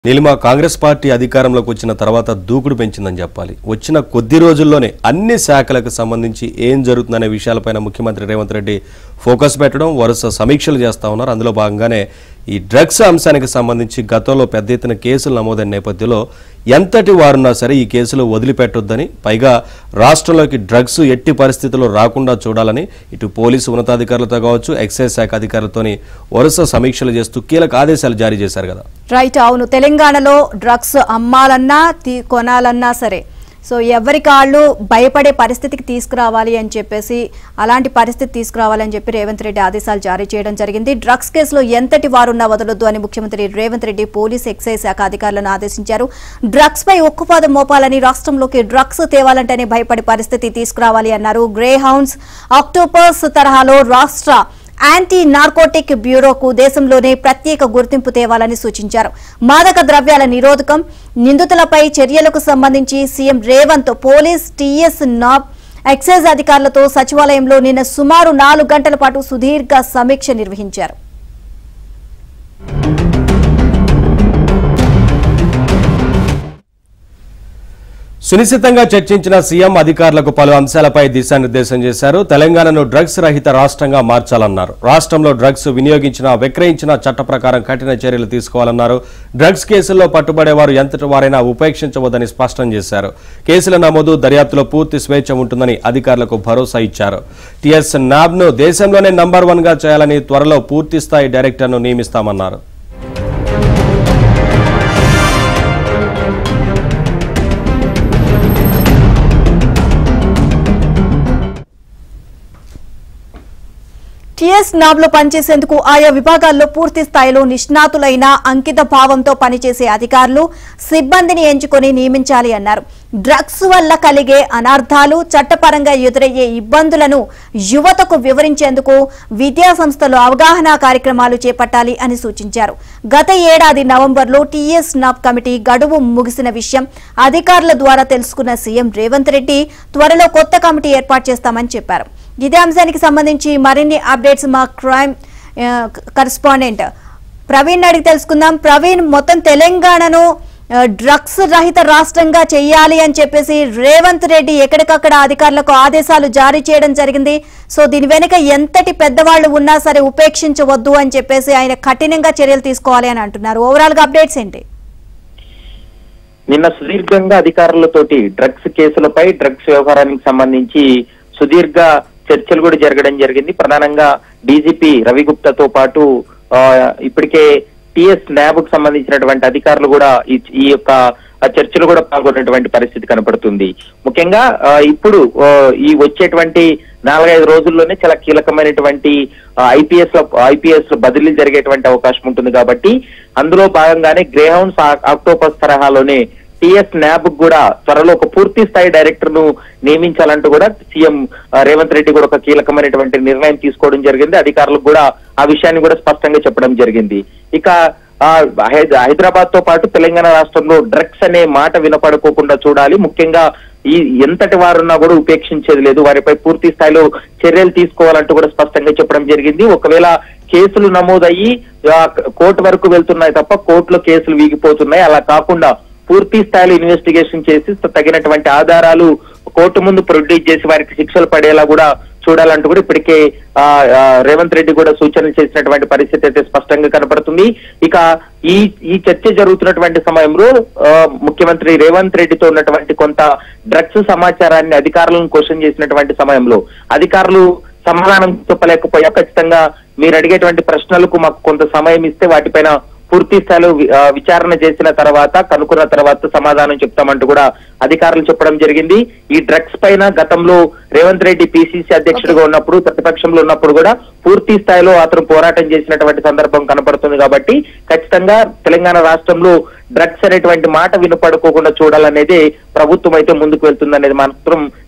Neelima Congress party అధికారంలోకి వచ్చిన తర్వాత దూకుడు పెంచిందని చెప్పాలి వచ్చిన కొద్ది రోజుల్లోనే అన్ని శాఖలకు సంబంధించి ఏం జరుగుతుందనే విషయాలపైన ముఖ్యమంత్రి రేవంత్ రెడ్డి ఫోకస్ పెట్టడం వరుస సమీక్షలు చేస్తా ఉన్నారు అందులో భాగంగానే ఈ డ్రగ్స్ అంశానికి సంబంధించి గతంలో పెద్ద ఎత్తున కేసులు నమోదైన నేపథ్యంలో ఎంతటి వారున్నా సరే ఈ కేసులు వదిలిపెట్టొద్దని పైగా రాష్ట్రంలోకి డ్రగ్స్ ఎట్టి పరిస్థితుల్లో రాకుండా చూడాలని ఇటు పోలీసు ఉన్నతాధికారులతో కావచ్చు ఎక్సైజ్ శాఖ అధికారులతోని వరుస సమీక్షలు చేస్తూ కీలక ఆదేశాలు జారీ చేశారు కదా రైట్ అవును తెలంగాణలో డ్రగ్స్ అమ్మాలన్నా తీ- కొనాలన్నా సరే సో ఎవరికి వాళ్ళు భయపడే పరిస్థితికి తీసుకురావాలి అని చెప్పేసి అలాంటి పరిస్థితి తీసుకురావాలని చెప్పి రేవంత్ రెడ్డి ఆదేశాలు జారీ చేయడం జరిగింది డ్రగ్స్ కేసులో ఎంతటి వారున్నా వదలొద్దు అని ముఖ్యమంత్రి రేవంత్ రెడ్డి పోలీస్ ఎక్సైజ్ శాఖ అధికారులను ఆదేశించారు డ్రగ్స్ పై ఉక్కుపాదం మోపాలని రాష్ట్రంలోకి డ్రగ్స్ తేవాలంటేనే భయపడే పరిస్థితి తీసుకురావాలి అన్నారు గ్రే హౌండ్స్ ఆక్టోపస్ తరహాలో రాష్ట్ర యాంటీ నార్కోటిక్ బ్యూరోకు దేశంలోనే ప్రత్యేక గుర్తింపు తేవాలని సూచించారు మాదక ద్రవ్యాల నిరోధకం నిందితులపై చర్యలకు సంబంధించి CM Revanth police TS NAB excise అధికారులతో సచివాలయంలో నిన్న సుమారు నాలుగు గంటల పాటు సుదీర్ఘ సమీక్ష నిర్వహించారు సునిశ్చితంగా చర్చించిన సీఎం అధికారులకు పలు అంశాలపై దిశానిర్దేశం చేశారు తెలంగాణను డ్రగ్స్ రహిత రాష్ట్రంగా మార్చాలన్నారు రాష్ట్రంలో డ్రగ్స్ వినియోగించిన విక్రయించిన చట్ట ప్రకారం కఠిన చర్యలు తీసుకోవాలన్నారు డ్రగ్స్ కేసుల్లో పట్టుబడేవారు ఎంతటి వారైనా ఉపేక్షించవద్దని స్పష్టం చేశారు కేసుల నమోదు దర్యాప్తులో పూర్తి స్వేచ్ఛ ఉంటుందని అధికారులకు భరోసా ఇచ్చారు టీఎస్ నాబ్ను దేశంలోనే నంబర్ వన్ గా చేయాలని త్వరలో పూర్తి స్థాయి డైరెక్టర్ను నియమిస్తామన్నారు టీఎస్ నాబ్లో పనిచేసేందుకు ఆయా విభాగాల్లో పూర్తి స్థాయిలో నిష్ణాతులైన అంకిత భావంతో పనిచేసే అధికారులు సిబ్బందిని ఎంచుకొని నియమించాలి అన్నారు డ్రగ్స్ వల్ల కలిగే అనర్థాలు చట్టపరంగా ఎదురయ్యే ఇబ్బందులను యువతకు వివరించేందుకు విద్యా సంస్థలు అవగాహన కార్యక్రమాలు చేపట్టాలి అని సూచించారు గత ఏడాది నవంబర్లో టీఎస్ నాబ్ కమిటీ గడువు ముగిసిన విషయం అధికారుల ద్వారా తెలుసుకున్న సీఎం రేవంత్ రెడ్డి త్వరలో కొత్త కమిటీ ఏర్పాటు చేస్తామని చెప్పారు ఇదే అంశానికి సంబంధించి మరిన్ని అప్డేట్స్ మా క్రైమ్ ఆ, కరెస్పాండెంట్ ప్రవీణ్ అడిగి తెలుసుకుందాం ప్రవీణ్ మొత్తం తెలంగాణను ఆ, డ్రగ్స్ రహిత రాష్ట్రంగా చేయాలి అని చెప్పేసి రేవంత్ రెడ్డి ఎక్కడికక్కడ అధికారులకు ఆదేశాలు జారీ చేయడం జరిగింది సో దీని వెనుక ఎంతటి పెద్దవాళ్ళు ఉన్నా సరే ఉపేక్షించవద్దు అని చెప్పేసి ఆయన కఠినంగా చర్యలు తీసుకోవాలి అని అంటున్నారు ఓవరాల్ గా అప్డేట్స్ ఏంటి నిన్న సుదీర్ఘంగా అధికారులతోటి డ్రగ్స్ కేసులపై డ్రగ్స్ వ్యవహారానికి సంబంధించి సుదీర్ఘ చర్చలు కూడా జరగడం జరిగింది ప్రధానంగా డీజీపీ రవిగుప్తాతో పాటు ఆ, ఇప్పటికే టిఎస్ న్యాబ్ కు సంబంధించినటువంటి అధికారులు కూడా ఈ ఈ యొక్క ఆ చర్చలు కూడా పాల్గొన్నటువంటి పరిస్థితి కనపడుతుంది ముఖ్యంగా ఆ, ఇప్పుడు ఆ, ఈ వచ్చేటువంటి నాలుగైదు రోజుల్లోనే చాలా కీలకమైనటువంటి ఐపీఎస్ లో ఐపీఎస్ లో బదిలీ జరిగేటువంటి అవకాశం ఉంటుంది కాబట్టి అందులో భాగంగానే గ్రేహౌండ్స్ ఆక్టోపస్ తరహాలోనే టిఎస్ న్యాబ్ కూడా త్వరలో ఒక పూర్తి స్థాయి డైరెక్టర్ ను నియమించాలంటూ కూడా సీఎం ఆ, రేవంత్ రెడ్డి కూడా ఒక కీలకమైనటువంటి నిర్ణయం తీసుకోవడం జరిగింది అధికారులకు కూడా ఆ విషయాన్ని కూడా స్పష్టంగా చెప్పడం జరిగింది ఇక ఆ, హైద- హైదరాబాద్ తో పాటు తెలంగాణ రాష్ట్రంలో డ్రగ్స్ అనే మాట వినపడుకోకుండా చూడాలి ముఖ్యంగా ఈ ఎంతటి వారున్నా కూడా ఉపేక్షించేది లేదు వారిపై పూర్తి స్థాయిలో చర్యలు తీసుకోవాలంటూ కూడా స్పష్టంగా చెప్పడం జరిగింది ఒకవేళ కేసులు నమోదయ్యి ఆ, కోర్టు వరకు వెళ్తున్నాయి తప్ప కోర్టులో కేసులు వీగిపోతున్నాయి అలా కాకుండా పూర్తి స్థాయిలో ఇన్వెస్టిగేషన్ చేసి తగినటువంటి ఆధారాలు కోర్టు ముందు ప్రొడ్యూస్ చేసి వారికి శిక్షలు పడేలా కూడా చూడాలంటూ కూడా ఇప్పటికే ఆ, ఆ, రేవంత్ రెడ్డి కూడా సూచనలు చేసినటువంటి పరిస్థితి అయితే స్పష్టంగా కనపడుతుంది ఇక ఈ ఈ చర్చ జరుగుతున్నటువంటి సమయంలో ఆ, ముఖ్యమంత్రి రేవంత్ రెడ్డితో ఉన్నటువంటి కొంత డ్రగ్స్ సమాచారాన్ని అధికారులను క్వశ్చన్ చేసినటువంటి సమయంలో అధికారులు సమాధానం చెప్పలేకపోయా ఖచ్చితంగా మీరు అడిగేటువంటి ప్రశ్నలకు మాకు కొంత సమయం ఇస్తే వాటిపైన పూర్తి స్థాయిలో వి- ఆ, విచారణ చేసిన తర్వాత కనుక్కున్న తర్వాత సమాధానం చెప్తామంటూ కూడా అధికారులు చెప్పడం జరిగింది ఈ డ్రగ్స్ పైన గతంలో రేవంత్ రెడ్డి పిసిసి అధ్యక్షుడిగా ఉన్నప్పుడు ప్రతిపక్షంలో ఉన్నప్పుడు కూడా పూర్తి స్థాయిలో అతను పోరాటం చేసినటువంటి సందర్భం కనపడుతుంది కాబట్టి ఖచ్చితంగా తెలంగాణ రాష్ట్రంలో డ్రగ్స్ అనేటువంటి మాట వినపడుకోకుండా చూడాలనేది ప్రభుత్వం అయితే ముందుకు వెళ్తుంది అనేది మాత్రం